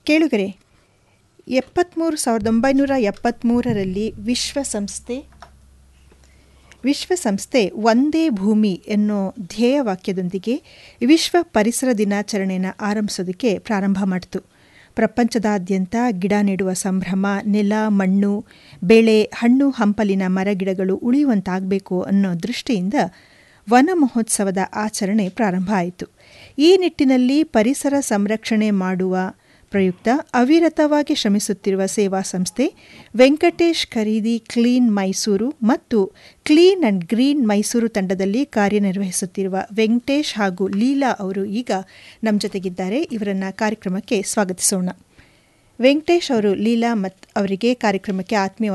ಕೇಳುಗರೆ ಎಪ್ಪತ್ತ್ಮೂರು ಸಾವಿರದ ಒಂಬೈನೂರ ಎಪ್ಪತ್ತ್ಮೂರರಲ್ಲಿ ವಿಶ್ವಸಂಸ್ಥೆ ವಿಶ್ವಸಂಸ್ಥೆ ಒಂದೇ ಭೂಮಿ ಎನ್ನೋ ಧ್ಯೇಯವಾಕ್ಯದೊಂದಿಗೆ ವಿಶ್ವ ಪರಿಸರ ದಿನಾಚರಣೆಯನ್ನು ಆರಂಭಿಸೋದಕ್ಕೆ ಪ್ರಾರಂಭ ಮಾಡಿತು ಪ್ರಪಂಚದಾದ್ಯಂತ ಗಿಡ ನೆಡುವ ಸಂಭ್ರಮ ನೆಲ ಮಣ್ಣು ಬೆಳೆ ಹಣ್ಣು ಹಂಪಲಿನ ಮರಗಿಡಗಳು ಉಳಿಯುವಂತಾಗಬೇಕು ಅನ್ನೋ ದೃಷ್ಟಿಯಿಂದ ವನ ಮಹೋತ್ಸವದ ಆಚರಣೆ ಪ್ರಾರಂಭ ಆಯಿತು ಈ ನಿಟ್ಟಿನಲ್ಲಿ ಪರಿಸರ ಸಂರಕ್ಷಣೆ ಮಾಡುವ ಪ್ರಯುಕ್ತ ಅವಿರತವಾಗಿ ಶ್ರಮಿಸುತ್ತಿರುವ ಸೇವಾ ಸಂಸ್ಥೆ ವೆಂಕಟೇಶ್ ಖರೀದಿ ಕ್ಲೀನ್ ಮೈಸೂರು ಮತ್ತು ಕ್ಲೀನ್ ಅಂಡ್ ಗ್ರೀನ್ ಮೈಸೂರು ತಂಡದಲ್ಲಿ ಕಾರ್ಯನಿರ್ವಹಿಸುತ್ತಿರುವ ವೆಂಕಟೇಶ್ ಹಾಗೂ ಲೀಲಾ ಅವರು ಈಗ ನಮ್ಮ ಜೊತೆಗಿದ್ದಾರೆ ಇವರನ್ನ ಕಾರ್ಯಕ್ರಮಕ್ಕೆ ಸ್ವಾಗತಿಸೋಣ ವೆಂಕಟೇಶ್ ಅವರು ಲೀಲಾ ಮತ್ ಅವರಿಗೆ ಕಾರ್ಯಕ್ರಮಕ್ಕೆ ಆತ್ಮೀಯ